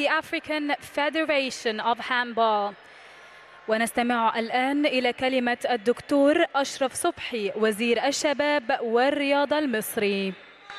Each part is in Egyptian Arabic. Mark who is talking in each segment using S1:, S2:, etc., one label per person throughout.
S1: the African Federation of Handball ونستمع الآن إلى كلمة الدكتور أشرف صبحي وزير الشباب والرياضة المصري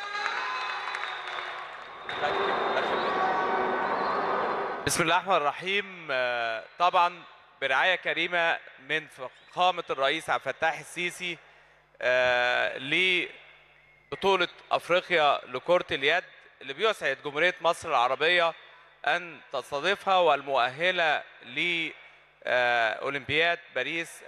S2: بسم الله الرحمن الرحيم آه، طبعا برعايه كريمه من فخامه الرئيس عبد الفتاح السيسي آه، لبطوله افريقيا لكره اليد اللي بيسعد جمهوريه مصر العربيه ان تستضيفها والمؤهله لاولمبياد باريس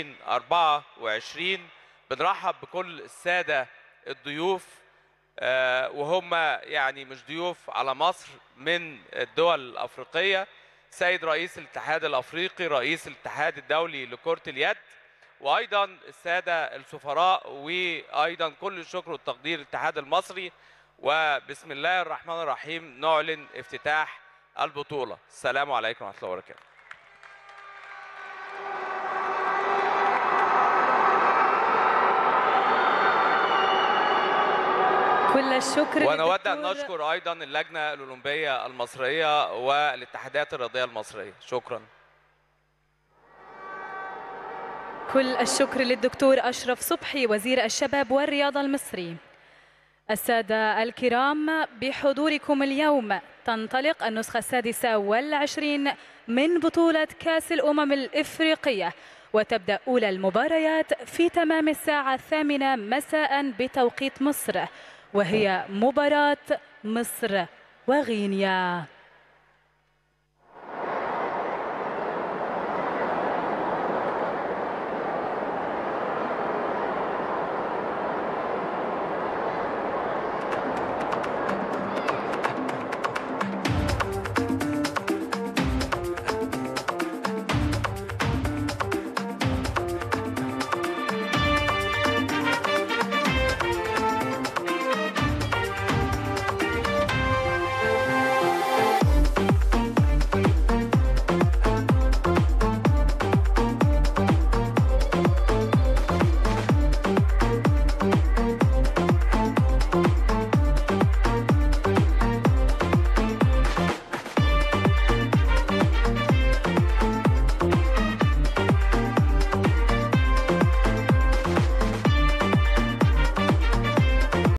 S2: 2024 بنرحب بكل الساده الضيوف آه، وهم يعني مش ضيوف على مصر من الدول الافريقيه سيد رئيس الاتحاد الافريقي رئيس الاتحاد الدولي لكره اليد وايضا الساده السفراء وايضا كل الشكر والتقدير للاتحاد المصري وبسم الله الرحمن الرحيم نعلن افتتاح البطوله السلام عليكم ورحمه الله وبركاته
S1: كل الشكر
S2: ونود ان
S1: للدكتور-
S2: نشكر ايضا اللجنه الاولمبيه المصريه والاتحادات الرياضيه المصريه شكرا
S1: كل الشكر للدكتور أشرف صبحي وزير الشباب والرياضة المصري السادة الكرام بحضوركم اليوم تنطلق النسخة السادسة والعشرين من بطولة كأس الأمم الإفريقية وتبدأ أولى المباريات في تمام الساعة الثامنة مساء بتوقيت مصر وهي مباراة مصر وغينيا